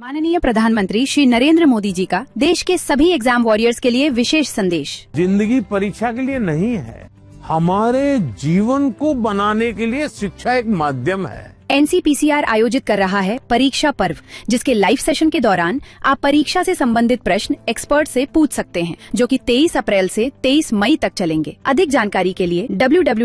माननीय प्रधानमंत्री श्री नरेंद्र मोदी जी का देश के सभी एग्जाम वॉरियर्स के लिए विशेष संदेश जिंदगी परीक्षा के लिए नहीं है हमारे जीवन को बनाने के लिए शिक्षा एक माध्यम है एनसीपीसीआर आयोजित कर रहा है परीक्षा पर्व जिसके लाइव सेशन के दौरान आप परीक्षा से संबंधित प्रश्न एक्सपर्ट से पूछ सकते हैं जो कि 23 अप्रैल से 23 मई तक चलेंगे अधिक जानकारी के लिए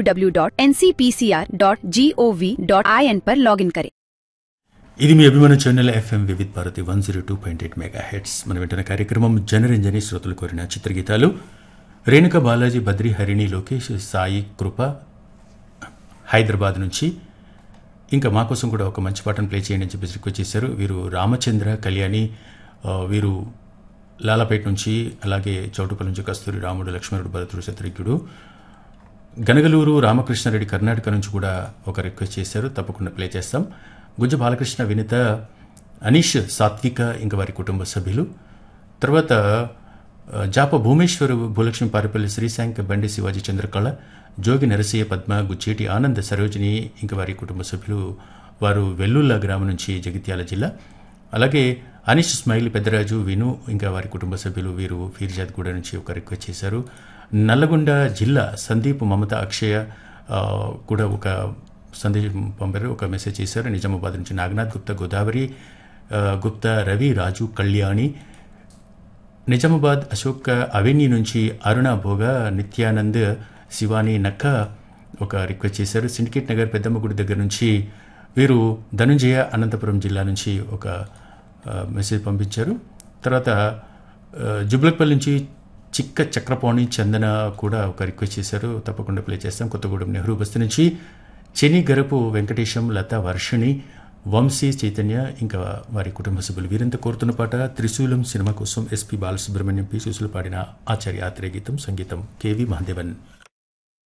www.ncpcr.gov.in पर लॉगिन करें ఇది మీ అభిమాన channel FM Vividh Bharati one zero two point eight megahertz మన వెంటనే కార్యక్రమం జనరంజని శ్రోతలు కోరిన చిత్రగీతాలు రేణుక బాలాజీ బద్రి హరిణి లోకేష్ సాయి కృప హైదరాబాద్ నుంచి ఇంకా మా కోసం కూడా ఒక మంచి పాటను ప్లే చేయండి అని చెప్పేసి రిక్వెస్ట్ చేశారు వీరు రామచంద్ర కళ్యాణి ఆ, వీరు లాలాపేట నుంచి అలాగే చౌటుపల్లి నుంచి కస్తూరి రాముడు లక్ష్మణుడు భరతుడు శత్రుఘ్నుడు గనగలూరు రామకృష్ణారెడ్డి కర్ణాటక నుంచి కూడా ఒక రిక్వెస్ట్ చేశారు తప్పకుండా ప్లే చేస్తాం గుజ్జ బాలకృష్ణ వినిత అనీష్ సాత్విక ఇంకా వారి కుటుంబ సభ్యులు తర్వాత ఆ, జాప భూమేశ్వర్ భూలక్ష్మి పారిపల్లి శ్రీశాంక్ బండి శివాజీ చంద్రకళ జోగి నరసయ్య పద్మ గుచ్చేటి ఆనంద్ సరోజిని ఇంకా వారి కుటుంబ సభ్యులు వారు వెల్లుల్లా గ్రామం నుంచి జగిత్యాల జిల్లా అలాగే అనీష్ స్మైల్ పెద్దరాజు విను ఇంకా వారి కుటుంబ సభ్యులు వీరు ఫీర్జాద్గూడ నుంచి ఒక రిక్వెస్ట్ చేశారు నల్లగొండ జిల్లా సందీప్ మమత అక్షయ ఆ, కూడా ఒక సందేశం పంపారు ఒక మెసేజ్ చేశారు నిజామాబాద్ నుంచి నాగనాథ్ గుప్తా గోదావరి ఆ, గుప్తా రవి రాజు కళ్యాణి నిజామాబాద్ అశోక్ అవెన్యూ నుంచి అరుణ భోగ నిత్యానంద్ శివాని నక్క ఒక రిక్వెస్ట్ చేశారు సిండికేట్ నగర్ పెద్దమ్మ గుడి దగ్గర నుంచి వీరు ధనుంజయ అనంతపురం జిల్లా నుంచి ఒక ఆ, మెసేజ్ పంపించారు తర్వాత ఆ, జుబ్లక్పల్లి నుంచి చిక్క చక్రపాణి చందన కూడా ఒక రిక్వెస్ట్ చేశారు తప్పకుండా ప్లే చేస్తాం కొత్తగూడెం నెహ్రూ బస్తీ నుంచి చెని గరపు వెంకటేశం లత వర్షిణి వంశీ చైతన్య ఇంకా వారి కుటుంబ సభ్యులు వీరంతా కోరుతున్న పాట త్రిశూలం సినిమా కోసం ఎస్పి బాలసుబ్రహ్మణ్యం పి సుశీలు పాడిన ఆచార్య ఆత్రేయ గీతం సంగీతం కెవి మహాదేవన్